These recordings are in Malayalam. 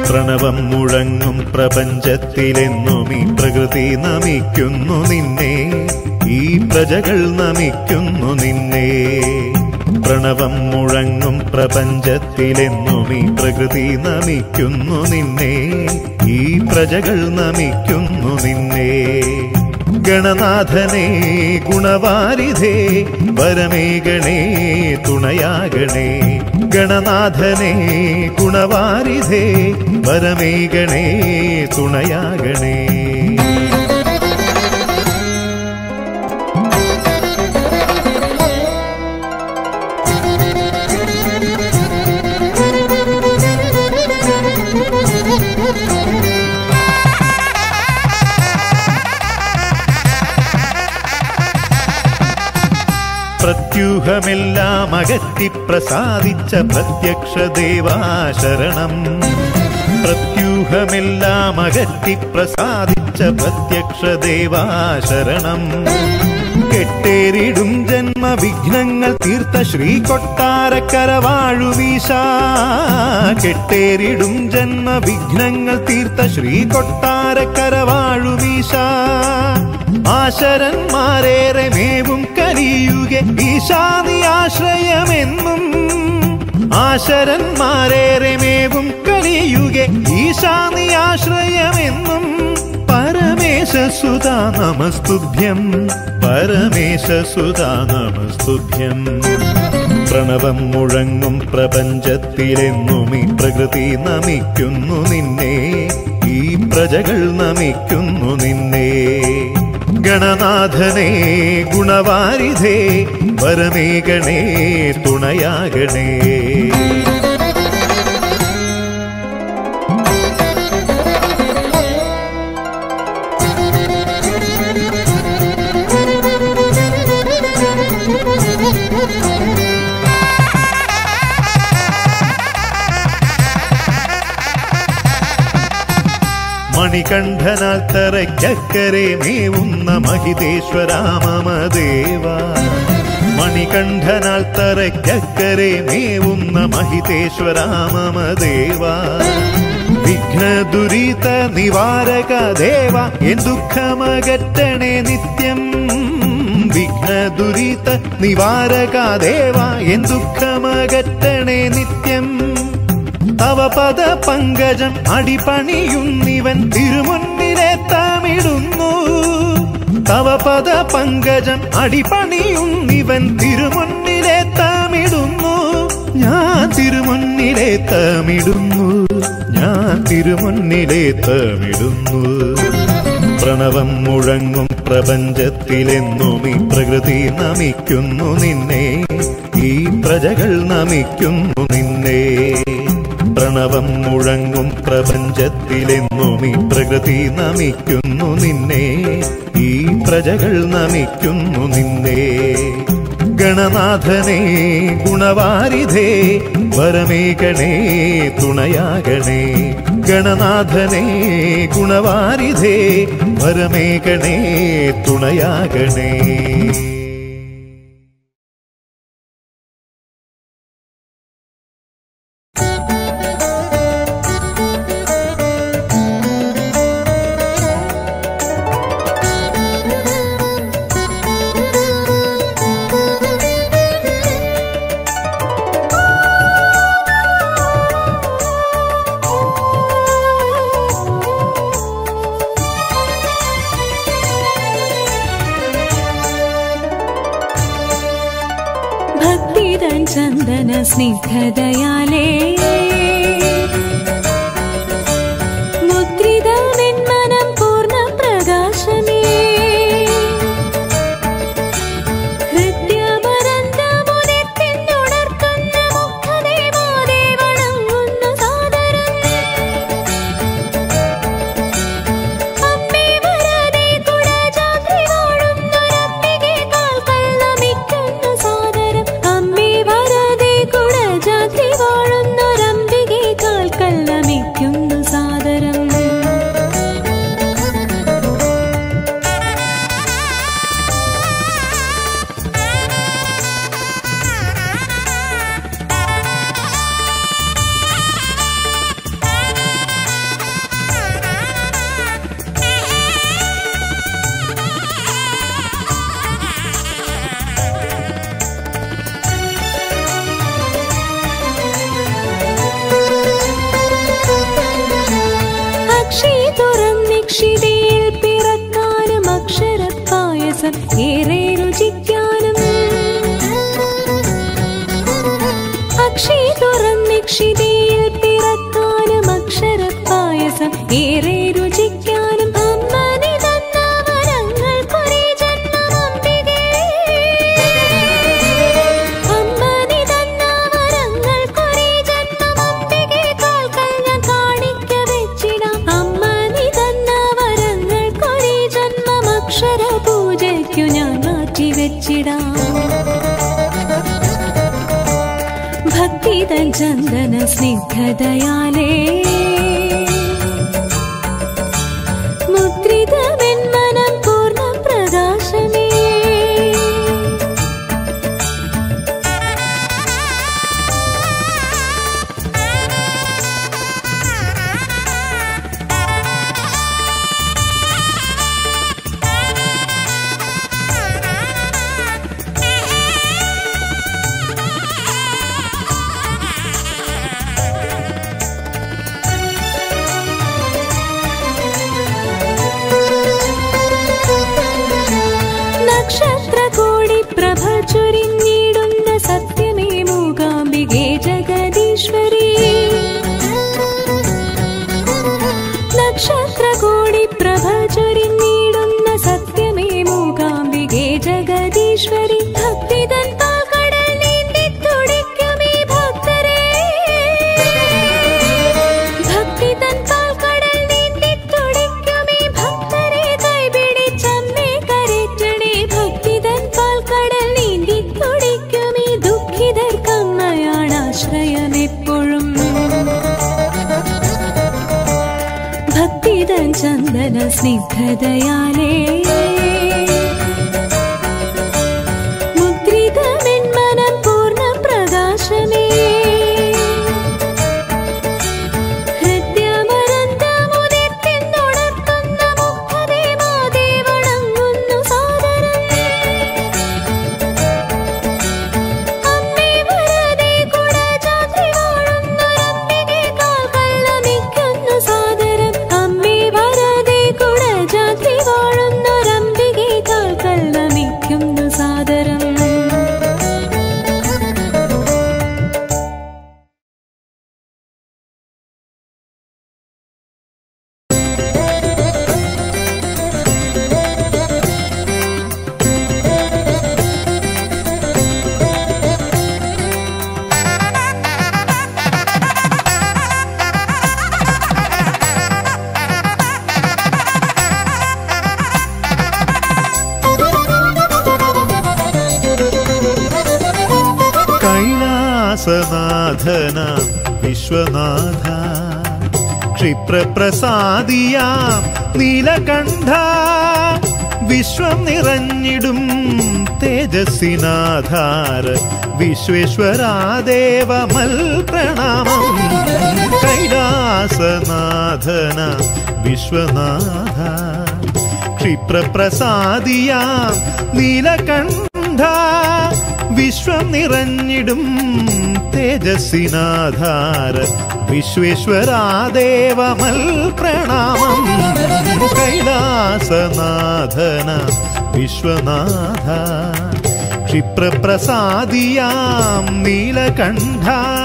പ്രണവം മുഴങ്ങും പ്രപഞ്ചത്തിലെന്നും ഈ പ്രകൃതി നമിക്കുന്നു നിന്നെ ഈ പ്രജകൾ നമിക്കുന്നു നിന്നെ പ്രണവം മുഴങ്ങും പ്രപഞ്ചത്തിലെന്നും ഈ പ്രകൃതി നമിക്കുന്നു നിന്നെ ഈ പ്രജകൾ നമിക്കുന്നു നിന്നെ ഗണനാഥനേ ഗുണവാരിധേ വരമേകണേ തുണയാകണേ ഗണനാഥനേ ഗുണവാരിധേ വരമേകണേ തുണയാകണേ പ്രത്യൂഹമെല്ലാം അകറ്റി പ്രസാദിച്ച പ്രത്യക്ഷ ദേവാശരണം പ്രത്യൂഹമെല്ലാം അകറ്റി പ്രസാദിച്ച പ്രത്യക്ഷ ദേവാശരണം കെട്ടേറിടും ജന്മവിഘ്നങ്ങൾ തീർത്ത ശ്രീ കൊട്ടാരക്കര വാഴുവീശ കെട്ടേറിടും ജന്മവിഘ്നങ്ങൾ തീർത്ത ശ്രീ കൊട്ടാരക്കര വാഴുവീശ ആശരന്മാരേറെ മേവും കലിയുകെ ഈശാനി ആശ്രയമെന്നും ആശരന്മാരേറെ മേവും കലിയുകെ ഈശാനി ആശ്രയമെന്നും പരമേശസുതാ നമസ്തുഭ്യം പരമേശസുതാ നമസ്തുഭ്യം പ്രണവം മുഴങ്ങും പ്രപഞ്ചത്തിലെന്നും ഈ പ്രകൃതി നമിക്കുന്നു നിന്നെ ഈ പ്രജകൾ നമിക്കുന്നു നിന്നെ ഗണനാഥനേ ഗുണവാരിധേ വരമേകണേ തുണയാകണേ മണികണ്ഠനാൽ തറയ്ക്കക്കരെ മേവുന്ന മഹിതേശ്വരാമമദേവ മണികണ്ഠനാൽ തറയ്ക്കക്കരെ മേവുന്ന മഹിതേശ്വരാമമദേവ വിഘ്നദുരിത നിവാരക ദേവ എൻ ദുഃഖമകറ്റണേ നിത്യം വിഘ്നദുരിത നിവാരക ദേവ എൻ ദുഃഖമകറ്റണേ നിത്യം തവ പദ പങ്കജം അടിപണിയുന്നിവൻ തിരുമുന്നിലെ തമിടുന്നു തവ പദ പങ്കജം അടിപണിയുന്നിവൻ തിരുമുന്നിലെ തമിടുന്നു ഞാൻ തിരുമുന്നിലെ തമിടുന്നു ഞാൻ തിരുമുന്നിലെ തമിടുന്നു പ്രണവം മുഴങ്ങും പ്രപഞ്ചത്തിലെന്നും ഈ പ്രകൃതി നമിക്കുന്നു നിന്നെ ഈ പ്രജകൾ നമിക്കുന്നു നിന്നെ പ്രണവം മുഴങ്ങും പ്രപഞ്ചത്തിലെന്നും ഈ പ്രകൃതി നമിക്കുന്നു നിന്നെ ഈ പ്രജകൾ നമിക്കുന്നു നിന്നെ ഗണനാഥനേ ഗുണവാരിധേ വരമേകണേ തുണയാകണേ ഗണനാഥനേ ഗുണവാരിധേ വരമേകണേ തുണയാകണേ ഭക്തിതൻ ചന്ദന സ്നിഗ്ധതയാലേ മുദ്രിതമെന്മനം പൂർണ്ണ പ്രകാശമേ ഹൃദ്യമരന്തമുദിത്തിന്നുണർത്തുന്ന മുഗ്ധദേവാദേ വണങ്ങുന്ന സാദരം അമ്മേ വരദേ കുടജാദ്രി വാഴുന്നൊരമ്പികെ കാൽക്കൽ നമിക്കുന്നു സാദരം അമ്മേ വരദേ കുടജാദ്രി വാഴുന്നൊരമ്പികെ തുറന്നിക്ഷിതിയിൽ പിറക്കാനും അക്ഷരപ്പായസം ഏറെ രുചിക്കാനും അക്ഷി തുറന്നിക്ഷിതിയിൽ പിറക്കാനും അക്ഷരപ്പായസം ഏറെ രുചിക്കാനും അമ്മനി തന്ന വരങ്ങൾക്കൊരേ ജന്മം അംബികേ അമ്മനി തന്ന വരങ്ങൾക്കൊരേ ജന്മം അംബികേ കാൽക്കൽ ഞാൻ കാണിക്ക വെച്ചിടാം അമ്മനി തന്ന വരങ്ങൾക്കൊരേ ജന്മം അക്ഷര പൂജയ്ക്കു ഞാൻ മാറ്റി വെച്ചിടാം ഭക്തിതൻ ചന്ദന സ്നിഗ്ധതയാലേ മുദ്രിത വെൺമനം പൂർണ്ണ പ്രകാശമേ നക്ഷത്രകോടി പ്രഭ ചൊരിഞ്ഞിടുന്ന സത്യമേ മൂകാംബികേ ജഗദീശ്വരി നക്ഷത്രകോടി പ്രഭ ചൊരിഞ്ഞിടുന്ന സത്യമേ മൂകാംബികേ ജഗദീശ്വരി ഭക്തിതൻ പാൽക്കടൽ നീന്തി തുടിക്കുമീ ഭക്തരെ ഭക്തിതൻ പാൽക്കടൽ നീന്തി തുടിക്കുമീ ഭക്തരെ കൈപിടിച്ചമ്മേ കരറ്റണേ ഭക്തിതൻ പാൽക്കടൽ നീന്തി തുടിക്കുമീ ദുഃഖിതർക്കമ്മയാണ് ആശ്രയം എപ്പോഴും ഭക്തിതൻ ചന്ദന സ്നിഗ്ധതയാലേ മുദ്രിത വെൺമനം പൂർണ്ണ പ്രകാശമേ ഹൃദ്യമരന്തമുദിർത്തിന്നുണർത്തുന്ന മുഖതേ മാതേ വണങ്ങുന്നു സാദരം അമ്മേ വരദേ കുടജാത്രി വാഴുന്നൊരമ്പികേ കാൽക്കൽ നമിക്കുന്നു സാദരം അമ്മേ വരദേ കുടജാത്രി വാഴുന്നൊരമ്പികേ കാൽക്കൽ നമിക്കുന്നു സാദരം കൈലാസനാഥന വിശ്വനാഥ ക്ഷിപ്രപ്രസാദിയാം നീലകണ്ഠ വിശ്വം നിറഞ്ഞിടും തേജസ്സിനാധാര വിശ്വേശ്വരാദേവമൽ പ്രണാമം കൈലാസനാഥന വിശ്വനാഥ ക്ഷിപ്രപ്രസാദിയാം നീലകണ്ഠ വിശ്വം നിറഞ്ഞിടും തേജസ്സിനാധാര വിശ്വേശ്വരാദേവമൽ പ്രണാമം കൈലാസനാഥന വിശ്വനാഥ ക്ഷിപ്രപ്രസാദിയാം നീലകണ്ഠ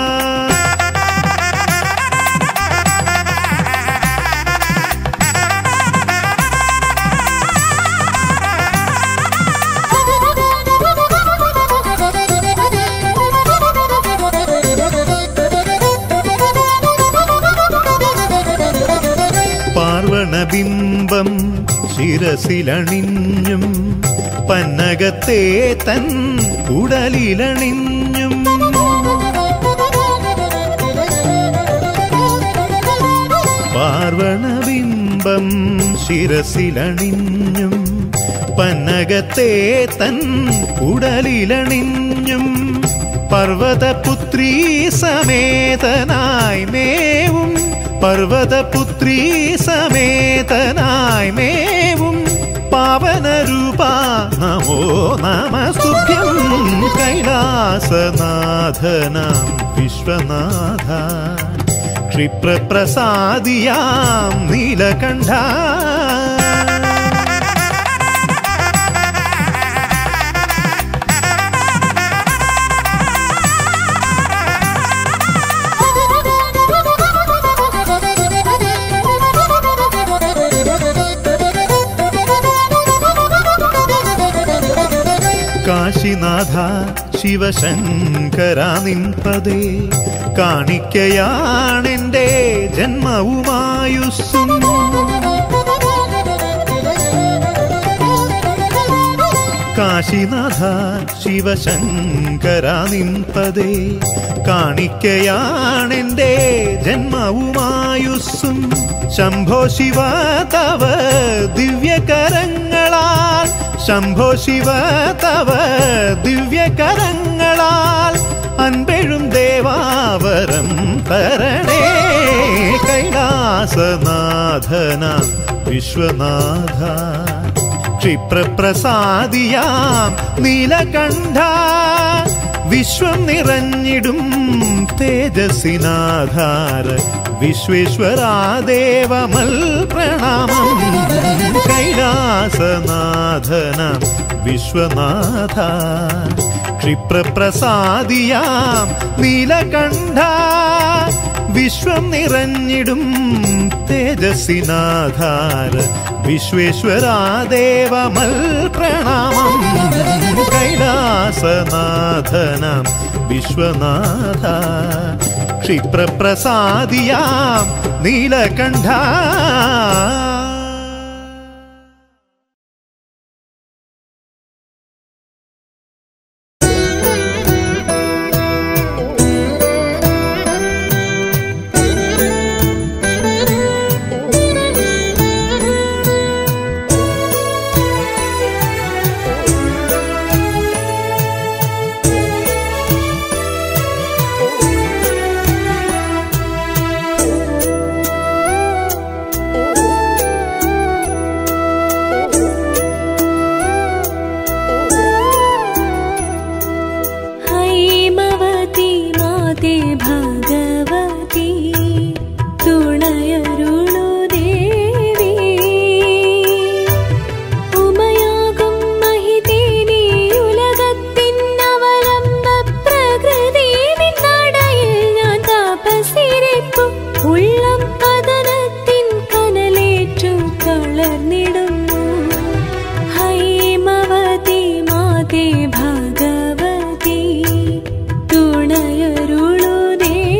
പാർവണബിംബം ശിരസിലണിഞ്ഞും പന്നകത്തെ തൻ ഉടലിലണിഞ്ഞും പാർവണബിംബം ശിരസിലണിഞ്ഞും പന്നകത്തെ തൻ ഉടലിലണിഞ്ഞും പർവതപുത്രീ സമേതനായി മേവും പർവതപുത്രീ സമേതനായി മേവും പാവനരൂപ നമോ നമസ്തുഭ്യം കൈലാസനാഥനാം വിശ്വനാഥ ക്ഷിപ്രപ്രസാദിയാം നീലകണ്ഠ കാശിനാഥ ശിവശങ്കര നിൻപതേ കാണിക്കയാണെന്റെ ജന്മവുമായുസ്സും കാശിനാഥ ശിവശങ്കര നിൻപതേ കാണിക്കയാണെന്റെ ജന്മവുമായുസ്സും ശംഭോ ശിവ തവ ദിവ്യകരങ്ങളാൽ ശംഭോ ശിവ തവ ദിവ്യകരങ്ങളാൽ അൻപെഴും ദേവാവരം തരണേ കൈലാസനാഥന വിശ്വനാഥ ക്ഷിപ്രപ്രസാദിയാം നീലകണ്ഠ വിശ്വം നിറഞ്ഞിടും തേജസ്സിനാധാര വിശ്വേശ്വരാദേവമൽ പ്രണാമം കൈലാസനാഥന വിശ്വനാഥ ക്ഷിപ്രപ്രസാദിയാം നീലകണ്ഠ വിശ്വം നിറഞ്ഞിടും തേജസ്സിനാധാര വിശ്വേശ്വരാദേവമൽ പ്രണാമം കൈലാസനാഥനം വിശ്വനാഥ ക്ഷിപ്രപ്രസാദിയാം നീലകണ്ഠ ഹൈമവതി മാതേ ഭഗവതി തുണയരുളു ദേവി ഉമയാകും മഹിതേ നീ ഉലകത്തിൻ അവലംബ പ്രകൃതി നിന്നടയിൽ ഞാൻ താപസിരിപ്പു ഉള്ളം കഥനത്തിൻ കനലേറ്റു തളർന്നിടുന്നു ഹൈമവതി മാതേ ഭഗവതി തുണയരുളു ദേവി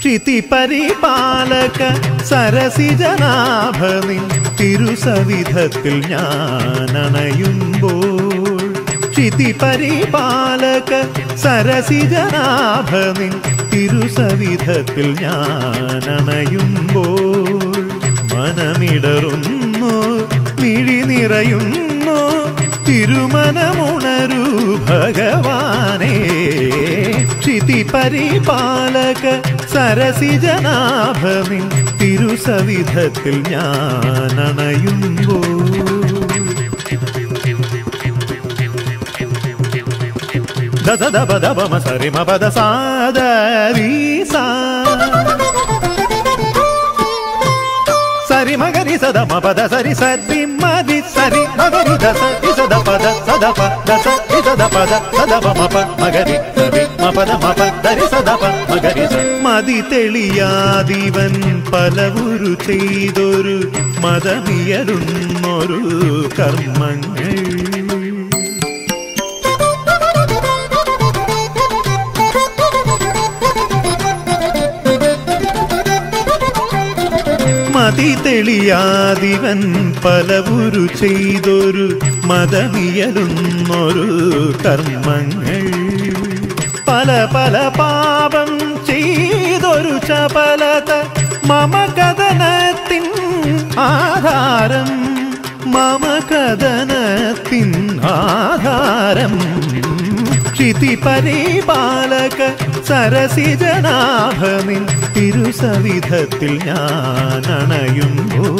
ക്ഷിതി പരിപാലക സരസിജനാഭ നിൻ തിരുസവിധത്തിൽ ഞാൻ അണയുമ്പോൾ ക്ഷിതി പരിപാലക സരസിജനാഭ നിൻ തിരുസവിധത്തിൽ ഞാൻ അണയുമ്പോൾ മനമിടറുന്നു മിഴി നിറയുന്നു തിരുമനമുണരൂ ഭഗവാനേ ക്ഷിതി പരിപാലക സരസിജനാഭമിൻ തിരുസവിധത്തിൽ ഞാൻ അണയുമ്പോൾ ദസ ദപ ദപമ സരിമ പദ സാദരീസ സരി മകരി സദ മപദ സരി സരി മതി സരി മകരി ദസ ഇസദ പദ സദ പ ദസ ഇസദ പദ സദ പ മപ മകരി സരി മപദ മപ ദരി സദ പ മകരി സ മതി തെളിയാതിവൻ പലവുരു ചെയ്തൊരു മതമിയരുന്നൊരു കർമ്മങ്ങൾ മതി തെളിയാതിവൻ പലവുരു ചെയ്തൊരു മതമിയലുന്നൊരു കർമ്മങ്ങൾ പല പല പാപം ചെയ്തൊരു ചപലത മമ കഥനത്തിൻ ആധാരം മമ കഥനത്തിൻ ആധാരം ക്ഷിതി പരിപാലക സരസിജനാഭമിൻ തിരുസവിധത്തിൽ ഞാൻ അണയുമ്പോൾ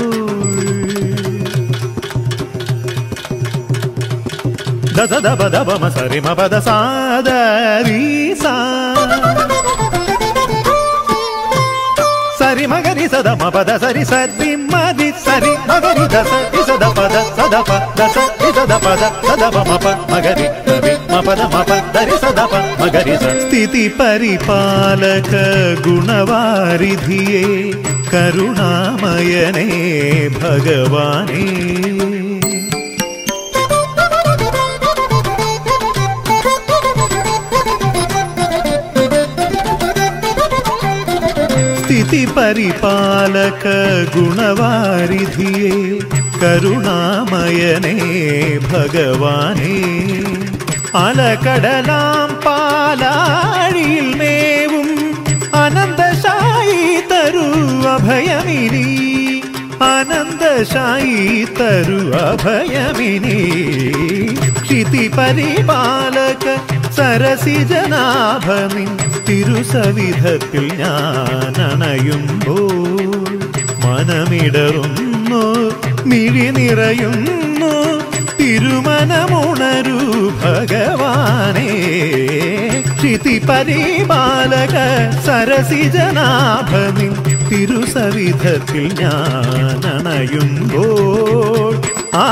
ദസ ദപ ദപമ സരിമ പദ സാദരീസ സരി മകരി സദ മപദ സരി സരി മതി സരി മകരി ദസ ഇസദ പദ സദ പ ദസ ഇസദ പദ സദ പ മപ മകരി സരി മപദ മപ ദരി സദ പ മകരി സ സ്ഥിതി പരിപാലക ഗുണവാരിധിയേ കരുണാമയനേ ഭഗവാനേ സ്ഥിതി പരിപാലക ഗുണവാരിധിയേ കരുണാമയനേ ഭഗവാനേ അലകടലാം പാലാഴിയിൽ മേവും അനന്തശായി തരു അഭയമിനി അനന്തശായി തരു അഭയമിനി ക്ഷിതി പരിപാലക സരസിജനാഭമിൻ തിരുസവിധത്തിൽ ഞാൻ അണയുമ്പോൾ മനമിടറുന്നു മിഴി നിറയുന്നു തിരുമനമുണരൂ ഭഗവാനേ ക്ഷിതി പരിപാലക സരസിജനാഭമിൻ തിരുസവിധത്തിൽ ഞാൻ അണയുമ്പോൾ ആ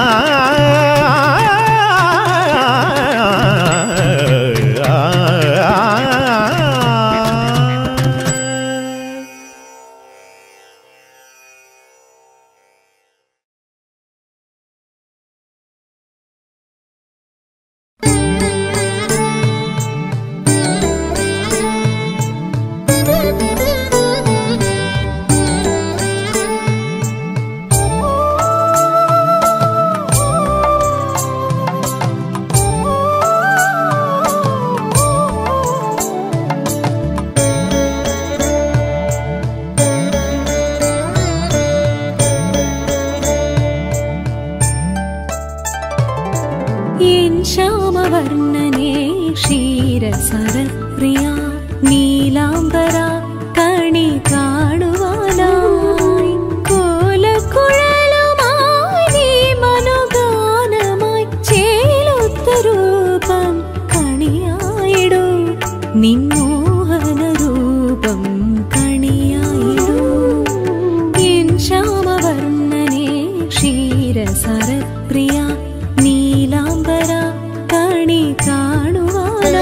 എൻ ശ്യാമവർണ്ണനേ ക്ഷീരസരപ്രിയ നീലാംബര കണി കാണുവാനായി കോലക്കുഴലുമായി നീ മനോഗാനമായി ചേലൊത്ത രൂപം കണിയായിടൂ നിൻമോഹന രൂപം കണിയായിടൂ എൻ ശ്യാമവർണ്ണനേ ക്ഷീരസരപ്രിയ നീലാംബര കണി കാണുവാനാ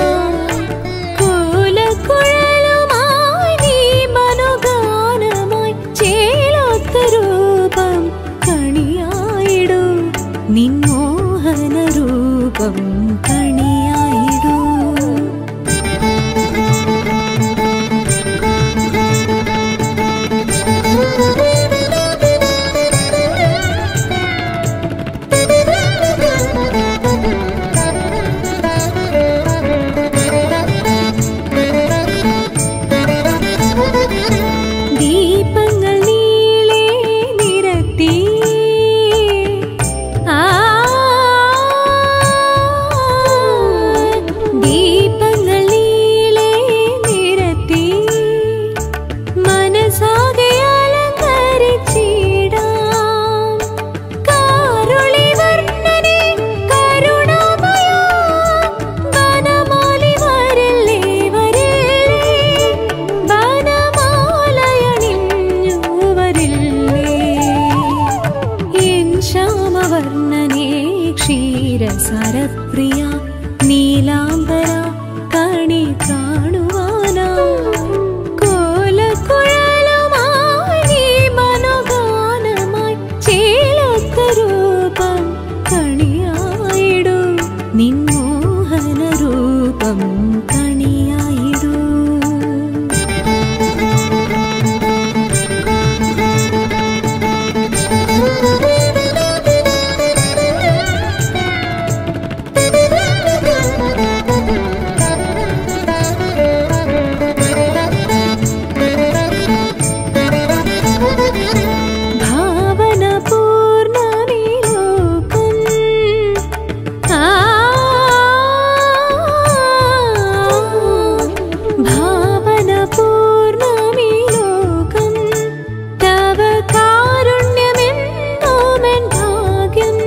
കോലക്കുഴലുമായി നീ മനോഗാനമായി ചേലൊത്ത രൂപം കണിയായിടൂ നിൻമോഹന രൂപം കണിയായിടൂ ക്ഷീരസരപ്രിയ നീലാംബര കണി കാണുവാനാ കോലക്കുഴലുമായി നീ മനോഗാനമായി ചേലൊത്ത രൂപം കണിയായിടൂ നിൻ മോഹന രൂപം കണിയായിടൂ ഭാവന പൂർണ്ണമീ ലോകം ആ ഭാവന പൂർണ്ണമീ ലോകം തവ കാരുണ്യമെന്നോമൻ ഭാഗ്യം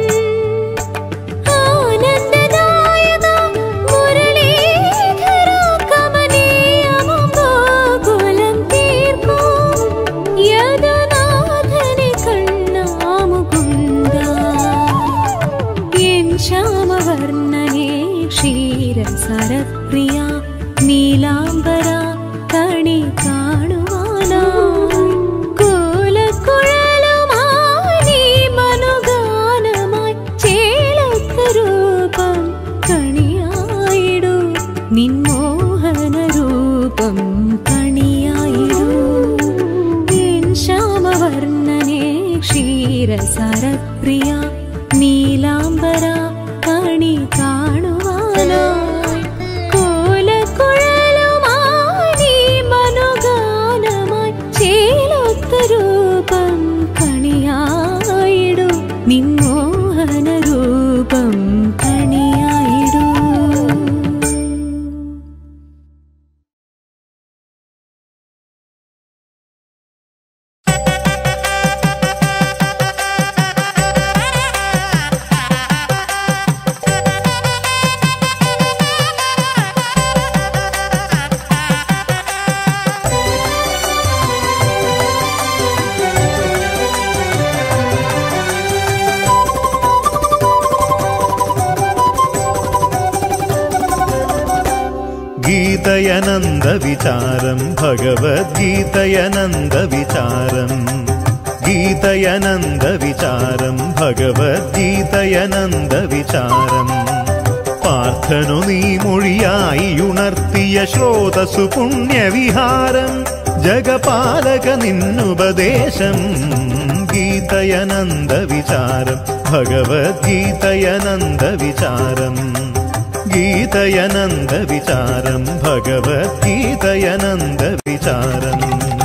ആനന്ദദായക മുരളീധര കമനീയമം ഗോകുലം തീർക്കൂ യദുനാഥനെ കണ്ണാമുകുന്ദ എൻ ശ്യാമവർണ്ണനേ ക്ഷീരസരപ്രിയ നീലാംബര കണി കാണുവാനായി കോലക്കുഴലുമായി നീ മനുഗാനമായി ചേലത്ത രൂപം കണിയായിടൂ നിൻ മോഹന രൂപം കണിയായിടൂ എൻ ശ്യാമവർണ്ണനേ ക്ഷീരസരപ്രിയ നീലാംബര കണി കാണുവാനായി കോലക്കുഴലുമായി നീ മനുഗാനമായി ചേലൊത്ത രൂപം കണിയായിടൂ നിൻ മോഹന രൂപം കണിയായിടൂ ഗീതയനന്ദ വിചാരം ഭഗവത്ഗീതയനന്ദ വിചാരം ഗീതയനന്ദ വിചാരം ഭഗവത്ഗീതയനന്ദ വിചാരം പാർത്ഥനു നീ മൊഴിയായി ഉണർത്തിയ ശ്രോതസു പുണ്യവിഹാരം ജഗപാലക നിന്നുപദേശം ഗീതയനന്ദ വിചാരം ഭഗവത്ഗീതയനന്ദ വിചാരം ഗീതയനന്ദ വിചാരം ഭഗവത്ഗീതയനന്ദ വിചാരം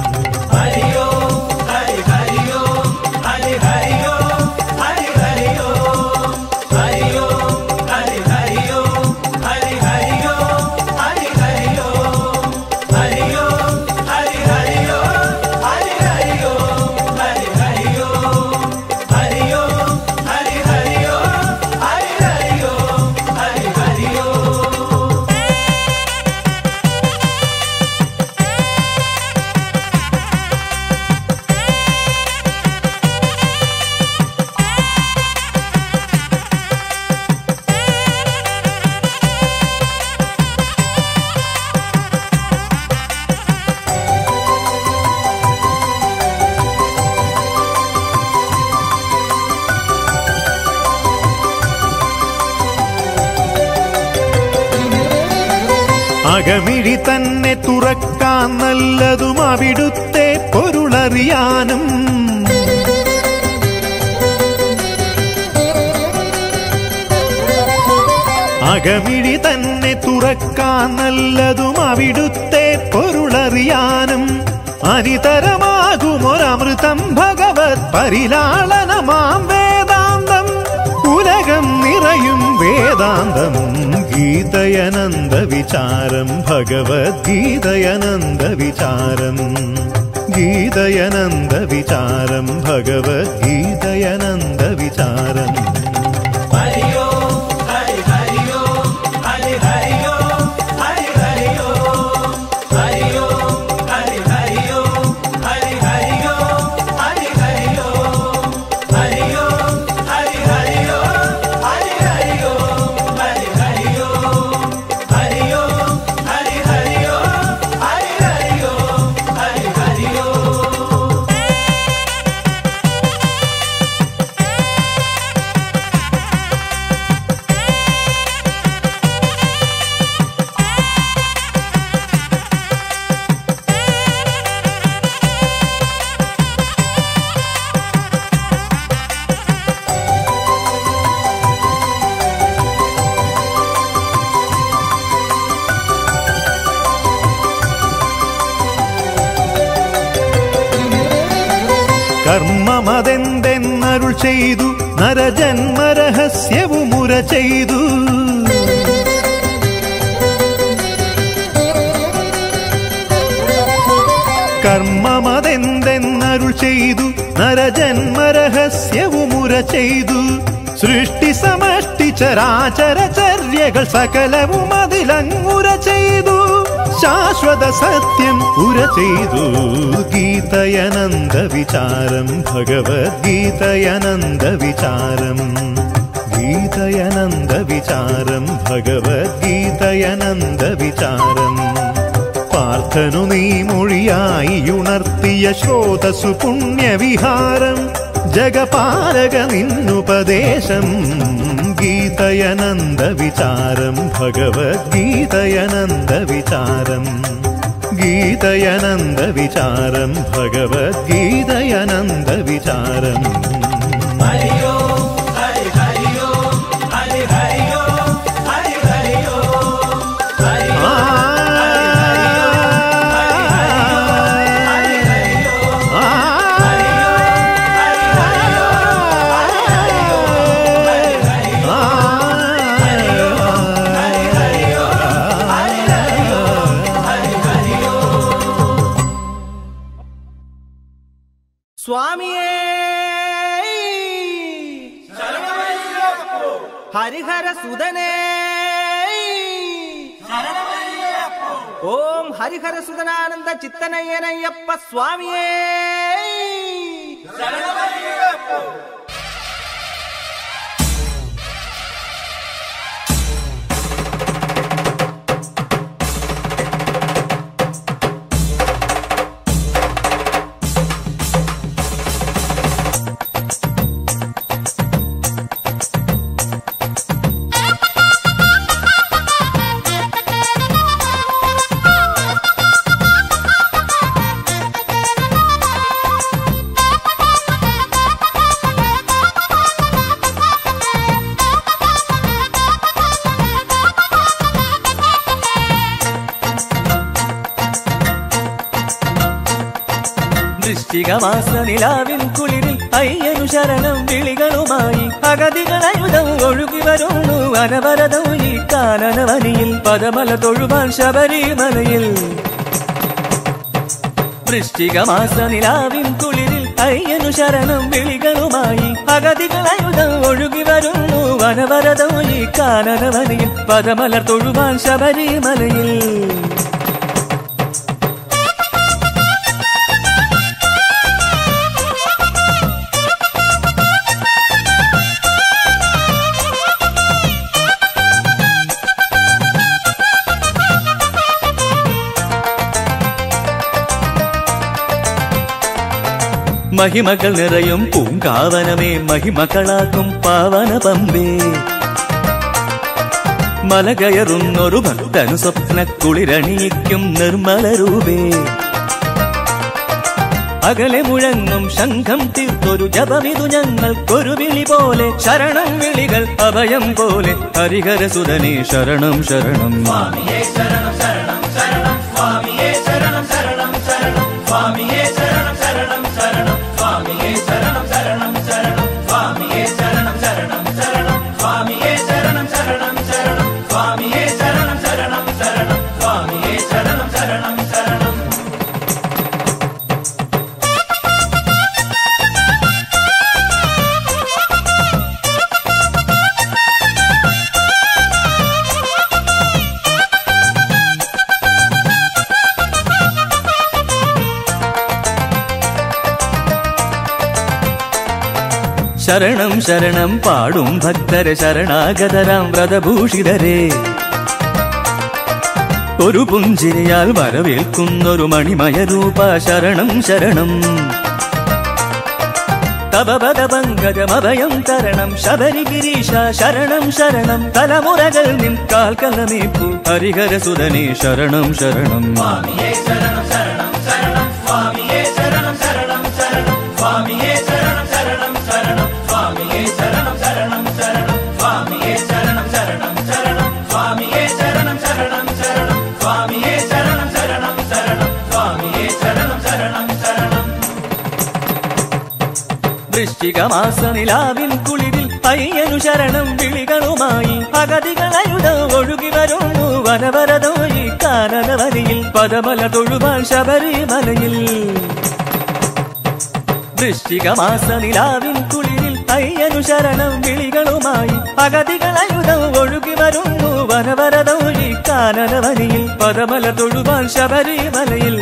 അകമിഴി തന്നെ തുറക്കാൻ നല്ലതും അവിടുത്തെ പൊരുളറിയാനും അകമിഴി തന്നെ തുറക്കാൻ നല്ലതും അവിടുത്തെ പൊരുളറിയാനും അനിതരമാകുമൊരമൃതം ഭഗവത് പരിലാളനമാം വേദാന്തം ഉലകം നിറയും വേദാന്തം ഗീതയനന്ദ വിചാരം ഭഗവത്ഗീതയനന്ദ വിചാരം ഗീതയനന്ദ വിചാരം ഭഗവത്ഗീതയനന്ദ വിചാരം ഹരി കർമ്മമതെന്തെന്നരുൾ ചെയ്തു നരജന്മരഹസ്യവുമുര ചെയ്തു കർമ്മമതെന്തെന്നരുൾ ചെയ്തു നരജന്മരഹസ്യവുമുര ചെയ്തു സൃഷ്ടി സമഷ്ടി ചരാചര ചര്യകൾ സകലവും അതിലങ്ങുര ചെയ്തു ശാശ്വത സത്യം ഉര ചെയ്തു ഗീതയനന്ദ വിചാരം ഭഗവത്ഗീതയനന്ദ വിചാരം ഗീതയനന്ദ വിചാരം ഭഗവത്ഗീതയനന്ദ വിചാരം പാർത്ഥനു നീ മൊഴിയായി ഉണർത്തിയ ശ്രോതസു പുണ്യവിഹാരം ജഗപാലക നിന്നുപദേശം ഗീതയനന്ദ വിചാരം ഭഗവത്ഗീതയനന്ദ വിചാരം ഗീതയനന്ദ വിചാരം ഭഗവത്ഗീതയനന്ദ വിചാരം സ്വാമിയേ ഹരിഹര സുതനേ ഓം ഹരിഹര സുതനാനന്ദ ചിത്തനയ്യനയ്യപ്പ സ്വാമിയേ വൃശ്ചികമാസ നിലാവിൻ കുളിരിൽ അയ്യനു ശരണം വിളികളുമായി അഗതികളയുധം ഒഴുകി വരുന്നു അനവരതം ഈ കാനനവനിയിൽ പദമല തൊഴുവാൻ ശബരിമലയിൽ വൃശ്ചികമാസ നിലാവിൻ കുളിരിൽ അയ്യനു ശരണം വിളികളുമായി അഗതികളയുധം ഒഴുകി വരുന്നു വനവരതം ഈ കാനനവനിയിൽ പദമലർ തൊഴുവാൻ ശബരിമലയിൽ മഹിമകൾ നിറയും പൂങ്കാവനമേ മഹിമകളാക്കും പാവന പമ്പേ മല കയറുന്നൊരു ഭക്തനു സ്വപ്ന കുളിരണിയിക്കും നിർമ്മല രൂപേ അകലെ മുഴങ്ങും ശംഖം തീർത്തൊരു ജപമിതു ഞങ്ങൾക്കൊരു വിളി പോലെ ശരണം വിളികൾ അഭയം പോലെ ഹരിഹര സുതനേ ശരണം ശരണം ശരണം ശരണം പാടും ഭക്തര ശരണാഗതരാം വ്രതഭൂഷിതരെ ഒരു പുഞ്ചിരിയാൽ വരവേൽക്കുന്നൊരു മണിമയ രൂപ ശരണം ശരണം തപപദ പങ്കജമഭയം തരണം ശബരിഗിരീശ ശരണം ശരണം തലമുറകൾ നിൻ കാൽക്കലമേപ്പു ഹരിഹര സുതനേ ശരണം ശരണം വൃശ്ചിക മാസ നിലാവിൻ കുളിരിൽ അയ്യനു ശരണം വിളികളുമായി അഗതികളയുധ ഒഴുകി വരുന്നു വനവരതോയി കാനന വരിയിൽ പദമല തൊഴുവാൻ ശബരിമലയിൽ വൃശ്ചിക മാസ നിലാവിൻ കുളിരിൽ അയ്യനു ശരണം വിളികളുമായി അഗതികളയുധം ഒഴുകി വരുന്നു വനവരതോഴി കാനന വരിയിൽ പദമല തൊഴുവാൻ ശബരിമലയിൽ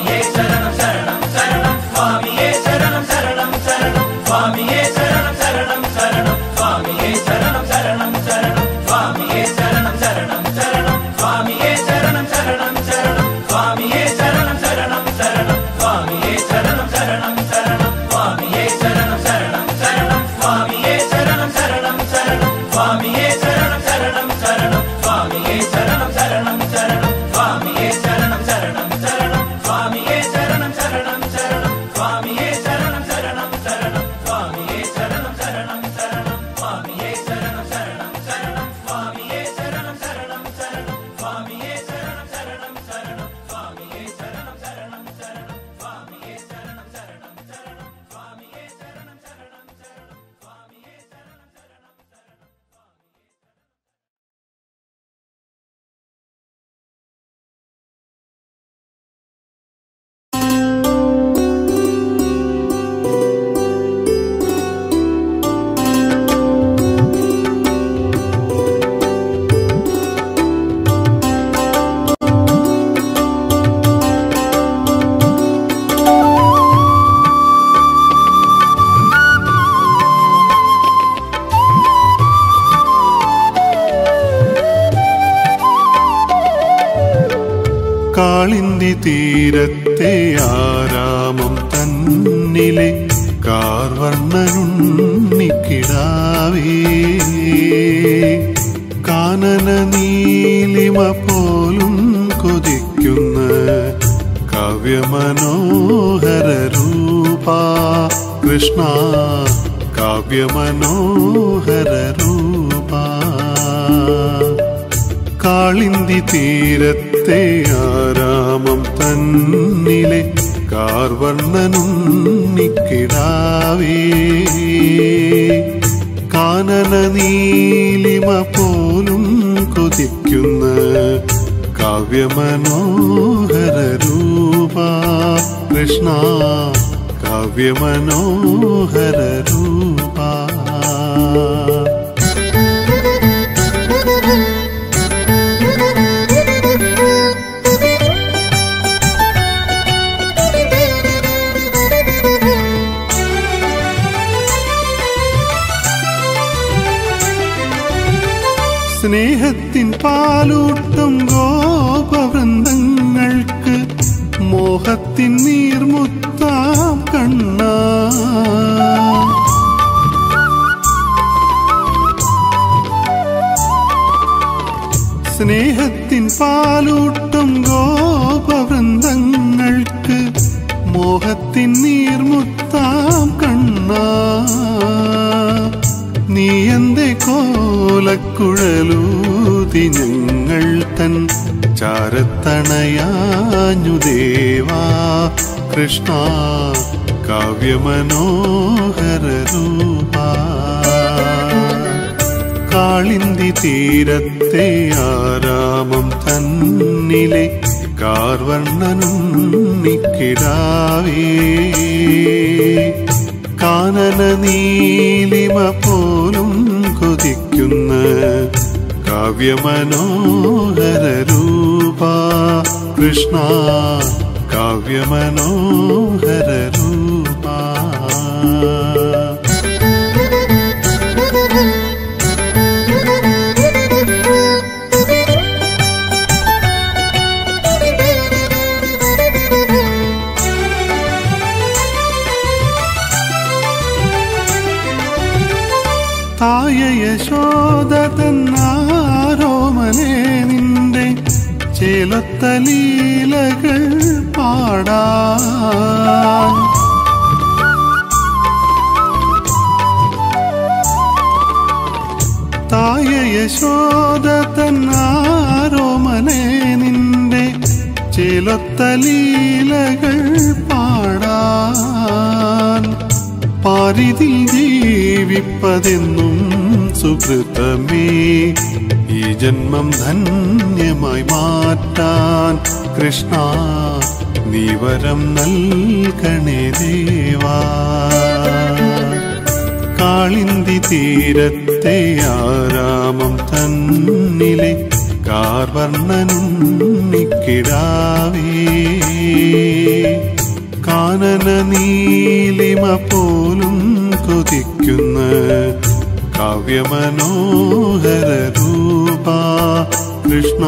കാളിന്തി തീരത്തെ ആരാമം തന്നിലെ കാർവർണ്ണനുണ്ണിക്കിടാവേ കാനന നീലിമ പോലും കൊതിക്കുന്ന കാവ്യമനോഹര രൂപ കൃഷ്ണ കാവ്യമനോഹര രൂപ കാളിന്തി തീരത്തെ ആരാമം തന്നിലെ കാർവർണ്ണനുണ്ണിക്കിടാവേ കാനന നീലിമ പോലും കൊതിക്കുന്ന കാവ്യമനോഹര രൂപ കൃഷ്ണ കാവ്യമനോഹര രൂപ സ്നേഹത്തിൻ പാലൂട്ടം ഗോപവൃന്ദങ്ങൾക്ക് മോഹത്തിൻ നീർമുത്താം കണ്ണ സ്നേഹത്തിൻ പാലൂട്ടം ഗോപവൃന്ദങ്ങൾക്ക് മോഹത്തിൻ നീർമുത്താം കണ്ണ നീ എന്റെ കോലക്കുഴലൂതി ഞങ്ങൾ തൻ ചാരത്തണയാഞ്ഞു ദേവാ കൃഷ്ണ കാവ്യമനോഹര രൂപ കാളിന്തി തീരത്തെ ആരാമം തന്നിലെ കാർവർണ്ണനുണ്ണിക്കിടാവേ കാനന നീലിമ പോലും കൊതിക്കുന്ന കാവ്യമനോഹര രൂപ കൃഷ്ണ കാവ്യമനോഹര രൂപ തായ യശോദ തന്നാരോമനെ നിന്റെ ചേലത്ത ലീലകൾ പാടാൻ തായ യശോദ തന്നാരോമനെ നിന്റെ ചേലത്ത ലീലകൾ പാടാൻ പാരിതിൽ ജീവിപ്പതെന്നും സുഹൃതമേ ഈ ജന്മം ധന്യമായി മാറ്റാൻ കൃഷ്ണ നീ വരം നൽകണേ ദേവാ കാളിന്തി തീരത്തെ ആരാമം തന്നിലെ കാർവർണ്ണനുണ്ണിക്കിടാവേ കാനന നീലിമ പോലും കൊതിക്കുന്ന കാവ്യമനോഹര രൂപ കൃഷ്ണ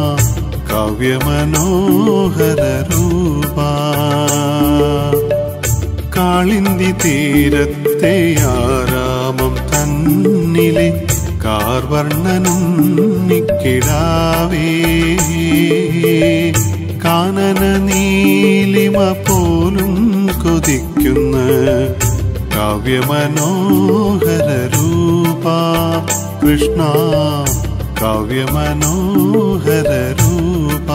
കാവ്യമനോഹര രൂപ കാളിന്തി തീരത്തെ ആരാമം തന്നിലെ കാർവർണ്ണനുണ്ണിക്കിടാവേ കാനന നീലിമ പോലും കൊതിക്കുന്ന കാവ്യമനോഹര രൂപ കൃഷ്ണ കാവ്യമനോഹര രൂപ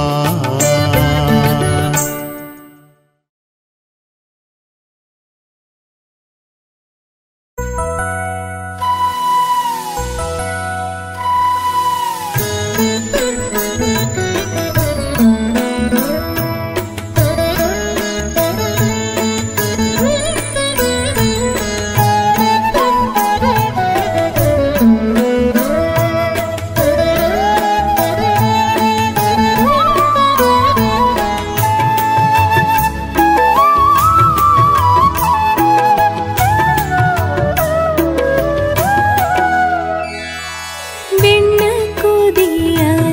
വെണ്ണ കൊതിയാൽ